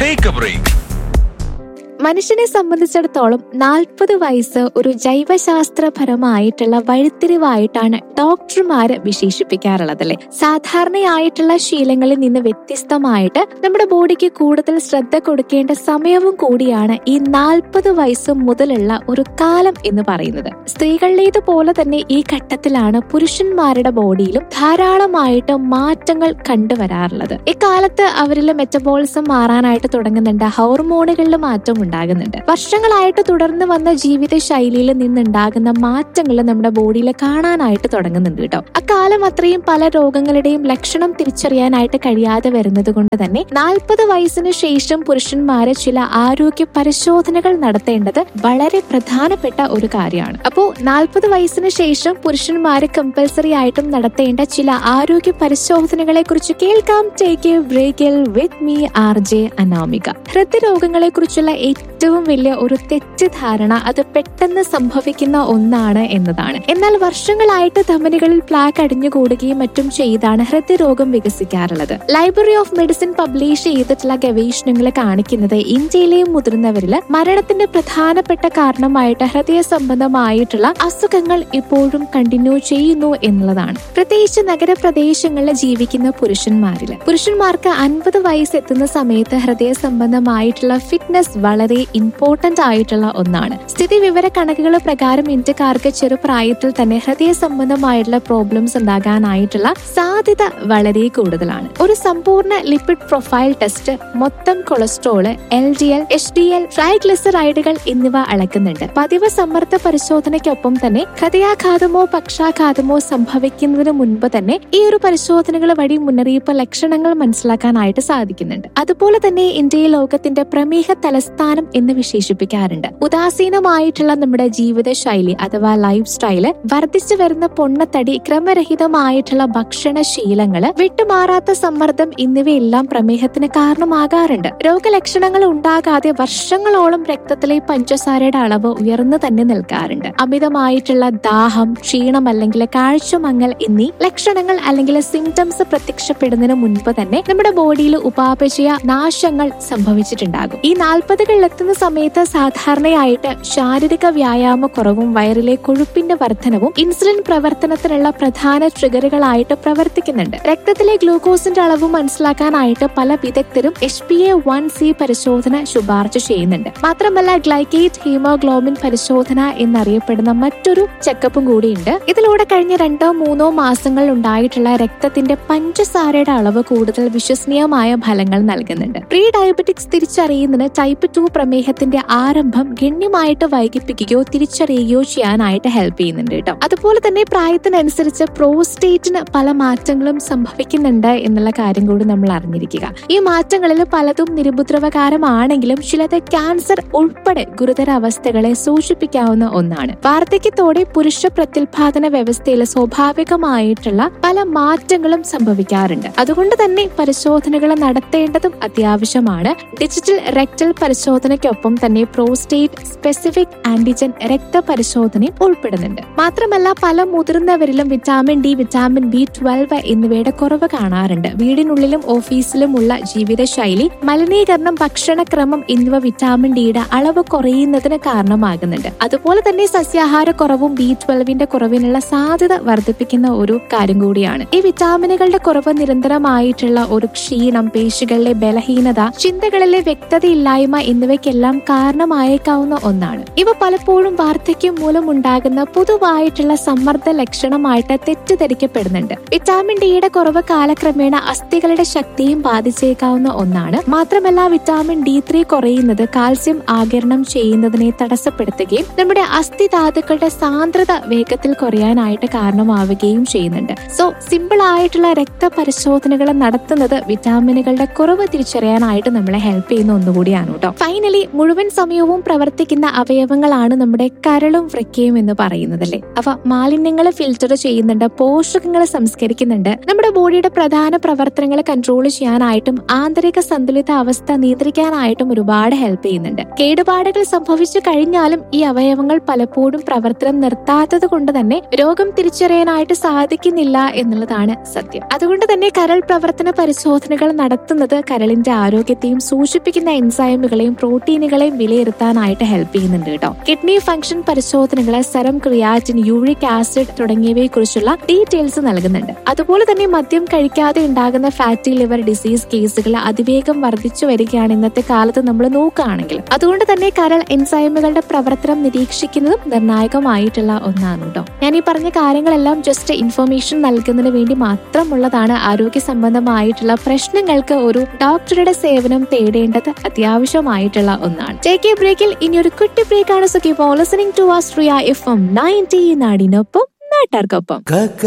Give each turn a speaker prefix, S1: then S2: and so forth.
S1: take A break
S2: മനുഷ്യനെ സംബന്ധിച്ചിടത്തോളം നാൽപ്പത് വയസ്സ് ഒരു ജൈവശാസ്ത്രപരമായിട്ടുള്ള വഴിത്തിരിവായിട്ടാണ് ഡോക്ടർമാര് വിശേഷിപ്പിക്കാറുള്ളത് അല്ലെ സാധാരണയായിട്ടുള്ള ശീലങ്ങളിൽ നിന്ന് വ്യത്യസ്തമായിട്ട് നമ്മുടെ ബോഡിക്ക് കൂടുതൽ ശ്രദ്ധ കൊടുക്കേണ്ട സമയവും കൂടിയാണ് ഈ നാൽപ്പത് വയസ്സ് മുതലുള്ള ഒരു കാലം എന്ന് പറയുന്നത് സ്ത്രീകളിലേതുപോലെ തന്നെ ഈ ഘട്ടത്തിലാണ് പുരുഷന്മാരുടെ ബോഡിയിലും ധാരാളമായിട്ട് മാറ്റങ്ങൾ കണ്ടുവരാറുള്ളത് ഇക്കാലത്ത് അവരിൽ മെറ്റബോളിസം മാറാനായിട്ട് തുടങ്ങുന്നുണ്ട് ഹോർമോണുകളിൽ മാറ്റം ഉണ്ടാകുന്നുണ്ട് വർഷങ്ങളായിട്ട് തുടർന്ന് വന്ന ജീവിത ശൈലിയിൽ നിന്നുണ്ടാകുന്ന മാറ്റങ്ങൾ നമ്മുടെ ബോഡിയിൽ കാണാനായിട്ട് തുടങ്ങുന്നുണ്ട് കേട്ടോ അക്കാലം അത്രയും പല രോഗങ്ങളുടെയും ലക്ഷണം തിരിച്ചറിയാനായിട്ട് കഴിയാതെ വരുന്നത് കൊണ്ട് തന്നെ നാൽപ്പത് വയസ്സിന് ശേഷം പുരുഷന്മാര് ചില ആരോഗ്യ പരിശോധനകൾ നടത്തേണ്ടത് വളരെ പ്രധാനപ്പെട്ട ഒരു കാര്യമാണ് അപ്പോ നാൽപ്പത് വയസ്സിന് ശേഷം പുരുഷന്മാര് കമ്പൽസറി ആയിട്ടും നടത്തേണ്ട ചില ആരോഗ്യ പരിശോധനകളെ കുറിച്ച് കേൾക്കാം ടേക്ക് എ ബ്രേക്കിൽ with me R J Anamika ഹൃദ്രോഗങ്ങളെ കുറിച്ചുള്ള ഏറ്റവും വലിയ ഒരു തെറ്റിദ്ധാരണ അത് പെട്ടെന്ന് സംഭവിക്കുന്ന ഒന്നാണ് എന്നതാണ് എന്നാൽ വർഷങ്ങളായിട്ട് ധമനികളിൽ പ്ലാക്ക് അടിഞ്ഞുകൂടുകയും മറ്റും ചെയ്താണ് ഹൃദ്രോഗം വികസിക്കാറുള്ളത് ലൈബ്രറി ഓഫ് മെഡിസിൻ പബ്ലിഷ് ചെയ്തിട്ടുള്ള ഗവേഷണങ്ങൾ കാണിക്കുന്നത് ഇന്ത്യയിലെ മുതിർന്നവരിൽ മരണത്തിന്റെ പ്രധാനപ്പെട്ട കാരണമായിട്ട് ഹൃദയ സംബന്ധമായിട്ടുള്ള അസുഖങ്ങൾ ഇപ്പോഴും കണ്ടിന്യൂ ചെയ്യുന്നു എന്നുള്ളതാണ് പ്രത്യേകിച്ച് നഗരപ്രദേശങ്ങളിൽ ജീവിക്കുന്ന പുരുഷന്മാരിൽ പുരുഷന്മാർക്ക് അൻപത് വയസ്സ് എത്തുന്ന സമയത്ത് ഹൃദയ സംബന്ധമായിട്ടുള്ള ഫിറ്റ്നസ് വളരെ ഇമ്പോർട്ടന്റ് ആയിട്ടുള്ള ഒന്നാണ് സ്ഥിതി വിവര കണക്കുകൾ പ്രകാരം ഇന്ത്യക്കാർക്ക് ചെറുപ്രായത്തിൽ തന്നെ ഹൃദയ സംബന്ധമായിട്ടുള്ള പ്രോബ്ലംസ് ഉണ്ടാകാനായിട്ടുള്ള സാധ്യത വളരെ കൂടുതലാണ് ഒരു സമ്പൂർണ്ണ ലിപ്പിഡ് പ്രൊഫൈൽ ടെസ്റ്റ് മൊത്തം cholesterol L D L H D L ട്രൈഗ്ലിസറൈഡുകൾ എന്നിവ അളക്കുന്നുണ്ട് പതിവ് സമ്മർദ്ദ പരിശോധനയ്ക്കൊപ്പം തന്നെ ഹൃദയാഘാതമോ പക്ഷാഘാതമോ സംഭവിക്കുന്നതിന് മുൻപ് തന്നെ ഈ ഒരു പരിശോധനകൾ വഴി മുന്നറിയിപ്പ് ലക്ഷണങ്ങൾ മനസ്സിലാക്കാനായിട്ട് സാധിക്കുന്നുണ്ട് അതുപോലെ തന്നെ ഇന്ത്യയെ ലോകത്തിന്റെ പ്രമേഹ തലസ്ഥാനം എന്ന് വിശേഷിപ്പിക്കാറുണ്ട് ഉദാസീനമായിട്ടുള്ള നമ്മുടെ ജീവിത ശൈലി അഥവാ ലൈഫ് സ്റ്റൈല് വർദ്ധിച്ചു വരുന്ന പൊണ്ണത്തടി ക്രമരഹിതമായിട്ടുള്ള ഭക്ഷണശീലങ്ങള് വിട്ടുമാറാത്ത സമ്മർദ്ദം എന്നിവയെല്ലാം പ്രമേഹത്തിന് കാരണമാകാറുണ്ട് രോഗലക്ഷണങ്ങൾ ഉണ്ടാകാതെ വർഷങ്ങളോളം രക്തത്തിലെ പഞ്ചസാരയുടെ അളവ് ഉയർന്നു തന്നെ നിൽക്കാറുണ്ട് അമിതമായിട്ടുള്ള ദാഹം ക്ഷീണം അല്ലെങ്കിൽ കാഴ്ചമങ്ങൽ എന്നീ ലക്ഷണങ്ങൾ അല്ലെങ്കിൽ സിംറ്റംസ് പ്രത്യക്ഷപ്പെടുന്നതിന് മുൻപ് തന്നെ നമ്മുടെ ബോഡിയിൽ ഉപാപചയ നാശങ്ങൾ സംഭവിച്ചിട്ടുണ്ടാകും ഈ നാൽപ്പതുകളിൽ എത്തുന്ന സമയത്ത് സാധാരണയായിട്ട് ശാരീരിക വ്യായാമ കുറവും വയറിലെ കൊഴുപ്പിന്റെ വർധനവും ഇൻസുലിൻ പ്രവർത്തനത്തിനുള്ള പ്രധാന ട്രിഗറുകളായിട്ട് പ്രവർത്തിക്കുന്നുണ്ട് രക്തത്തിലെ ഗ്ലൂക്കോസിന്റെ അളവ് മനസ്സിലാക്കാനായിട്ട് പല വിദഗ്ധരും H P A one C പരിശോധന ശുപാർശ ചെയ്യുന്നുണ്ട് മാത്രമല്ല ഗ്ലൈക്കേറ്റ് ഹീമോഗ്ലോബിൻ പരിശോധന എന്നറിയപ്പെടുന്ന മറ്റൊരു ചെക്കപ്പും കൂടിയുണ്ട് ഇതിലൂടെ കഴിഞ്ഞ രണ്ടോ മൂന്നോ മാസങ്ങളിൽ ഉണ്ടായിട്ടുള്ള രക്തത്തിന്റെ പഞ്ചസാരയുടെ അളവ് കൂടുതൽ വിശ്വസനീയമായ ഫലങ്ങൾ നൽകുന്നുണ്ട് പ്രീ ഡയബറ്റിക്സ് തിരിച്ചറിയുന്നതിന് ടൈപ്പ് ടു പ്രമേഹത്തിന്റെ ആരംഭം ഗണ്യമായിട്ട് വൈകിപ്പിക്കുകയോ തിരിച്ചറിയുകയോ ചെയ്യാനായിട്ട് ഹെൽപ്പ് ചെയ്യുന്നുണ്ട് കേട്ടോ അതുപോലെ തന്നെ പ്രായത്തിനനുസരിച്ച് പ്രോസ്റ്റേറ്റിന് പല മാറ്റങ്ങളും സംഭവിക്കുന്നുണ്ട് എന്നുള്ള കാര്യം കൂടി നമ്മൾ അറിഞ്ഞിരിക്കുക ഈ മാറ്റങ്ങളിൽ പലതും നിരുപദ്രവകാരമാണെങ്കിലും ചിലത് ക്യാൻസർ ഉൾപ്പെടെ ഗുരുതര അവസ്ഥകളെ സൂചിപ്പിക്കാവുന്ന ഒന്നാണ് വാർദ്ധക്യത്തോടെ പുരുഷ പ്രത്യുൽപാദന വ്യവസ്ഥയിൽ സ്വാഭാവികമായിട്ടുള്ള പല മാറ്റങ്ങളും സംഭവിക്കാറുണ്ട് അതുകൊണ്ട് തന്നെ പരിശോധനകൾ നടത്തേണ്ടതും അത്യാവശ്യമാണ് ഡിജിറ്റൽ റെക്ടൽ പരിശോധനയ്ക്കൊപ്പം തന്നെ പ്രോസ്റ്റേറ്റ് സ്പെസിഫിക് ആന്റിജൻ രക്തപരിശോധനയും ഉൾപ്പെടുന്നുണ്ട് മാത്രമല്ല പല മുതിർന്നവരിലും vitamin D vitamin B twelve എന്നിവയുടെ കുറവ് കാണാറുണ്ട് വീടിനുള്ളിലും ഓഫീസിലുമുള്ള ജീവിതശൈലി മലിനീകരണം ഭക്ഷണക്രമം എന്നിവ വിറ്റാമിൻ ഡിയുടെ അളവ് കുറയുന്നതിന് കാരണമാകുന്നുണ്ട് അതുപോലെ തന്നെ സസ്യാഹാര കുറവും ബി ട്വൽവിന്റെ കുറവിനുള്ള സാധ്യത വർദ്ധിപ്പിക്കുന്ന ഒരു കാര്യം കൂടിയാണ് ഈ വിറ്റാമിനുകളുടെ കുറവ് നിരന്തരമായിട്ടുള്ള ഒരു ക്ഷീണം പേശികളിലെ ബലഹീനത ചിന്തകളിലെ വ്യക്തതയില്ലായ്മ എന്നിവയ്ക്കെല്ലാം കാരണമായേക്കാവുന്ന ഒന്നാണ് ഇവ പലപ്പോഴും വാർദ്ധക്യം മൂലം ഉണ്ടാകുന്ന പൊതുവായിട്ടുള്ള സമ്മർദ്ദ ലക്ഷണമായിട്ട് തെറ്റിദ്ധരിക്കപ്പെടുന്നുണ്ട് വിറ്റാമിൻ ഡിയുടെ കുറവ് കാലക്രമേണ അസ്ഥികളുടെ ശക്തിയും ബാധിച്ചേക്കാവുന്ന ഒന്നാണ് മാത്രമല്ല വിറ്റാമിൻ ഡി ത്രീ കുറയുന്നത് കാൽസ്യം ആകിരണം ചെയ്യുന്നതിനെ തടസ്സപ്പെടുത്തുകയും നമ്മുടെ അസ്ഥിധാതുക്കളുടെ സാന്ദ്രത വേഗത്തിൽ കുറയാനായിട്ട് കാരണമാവുകയും ചെയ്യുന്നുണ്ട് സോ സിമ്പിൾ ആയിട്ടുള്ള രക്തപരിശോധനകൾ നടത്തുന്നത് വിറ്റാമിനുകളുടെ കുറവ് തിരിച്ചറിയാനായിട്ട് നമ്മളെ ഹെൽപ്പ് ചെയ്യുന്ന ഒന്നുകൂടിയാണ് കേട്ടോ ഫൈനലി ബോഡിയിലെ മുഴുവൻ സമയവും പ്രവർത്തിക്കുന്ന അവയവങ്ങളാണ് നമ്മുടെ കരളും വൃക്കയും എന്ന് പറയുന്നത് അല്ലേ അവ മാലിന്യങ്ങൾ ഫിൽറ്റർ ചെയ്യുന്നുണ്ട് പോഷകങ്ങൾ സംസ്കരിക്കുന്നുണ്ട് നമ്മുടെ ബോഡിയുടെ പ്രധാന പ്രവർത്തനങ്ങൾ കൺട്രോൾ ചെയ്യാനായിട്ടും ആന്തരിക സന്തുലിത അവസ്ഥ നിയന്ത്രിക്കാനായിട്ടും ഒരുപാട് ഹെൽപ്പ് ചെയ്യുന്നുണ്ട് കേടുപാടുകൾ സംഭവിച്ചു കഴിഞ്ഞാലും ഈ അവയവങ്ങൾ പലപ്പോഴും പ്രവർത്തനം നിർത്താത്തത് കൊണ്ട് തന്നെ രോഗം തിരിച്ചറിയാനായിട്ട് സാധിക്കുന്നില്ല എന്നുള്ളതാണ് സത്യം അതുകൊണ്ട് തന്നെ കരൾ പ്രവർത്തന പരിശോധനകൾ നടത്തുന്നത് കരളിന്റെ ആരോഗ്യത്തെയും സൂചിപ്പിക്കുന്ന എൻസൈമുകളെയും പ്രോട്ടീനുകളെയും വിലയിരുത്താനായിട്ട് ഹെൽപ്പ് ചെയ്യുന്നുണ്ട് കേട്ടോ കിഡ്നി ഫംഗ്ഷൻ പരിശോധനകൾ സെറം ക്രിയാറ്റിൻ യൂറിക് ആസിഡ് തുടങ്ങിയവയെ കുറിച്ചുള്ള ഡീറ്റെയിൽസ് നൽകുന്നുണ്ട് അതുപോലെ തന്നെ മദ്യം കഴിക്കാതെ ഉണ്ടാകുന്ന ഫാറ്റി ലിവർ ഡിസീസ് കേസുകൾ അതിവേഗം വർദ്ധിച്ചു വരികയാണ് ഇന്നത്തെ കാലത്ത് നമ്മൾ നോക്കുകയാണെങ്കിൽ അതുകൊണ്ട് തന്നെ കരൾ എൻസൈമുകളുടെ പ്രവർത്തനം നിരീക്ഷിക്കുന്നതും നിർണായകമായിട്ടുള്ള ഒന്നാണ് കേട്ടോ ഞാൻ ഈ പറഞ്ഞ കാര്യങ്ങളെല്ലാം ജസ്റ്റ് ഇൻഫർമേഷൻ നൽകുന്നതിന് വേണ്ടി മാത്രമുള്ളതാണ് ആരോഗ്യ സംബന്ധമായിട്ടുള്ള പ്രശ്നങ്ങൾക്ക് ഒരു ഡോക്ടറുടെ സേവനം തേടേണ്ടത് അത്യാവശ്യമായിട്ടുള്ള ഒന്നാണ് ടേക്ക് എ ബ്രേക്കിൽ ഇനി ഒരു കുട്ടി ബ്രേക്കാണ് so keep listening to Ashraya F M ninety നാടിനൊപ്പം നാട്ടാർക്കൊപ്പം
S1: കാക്ക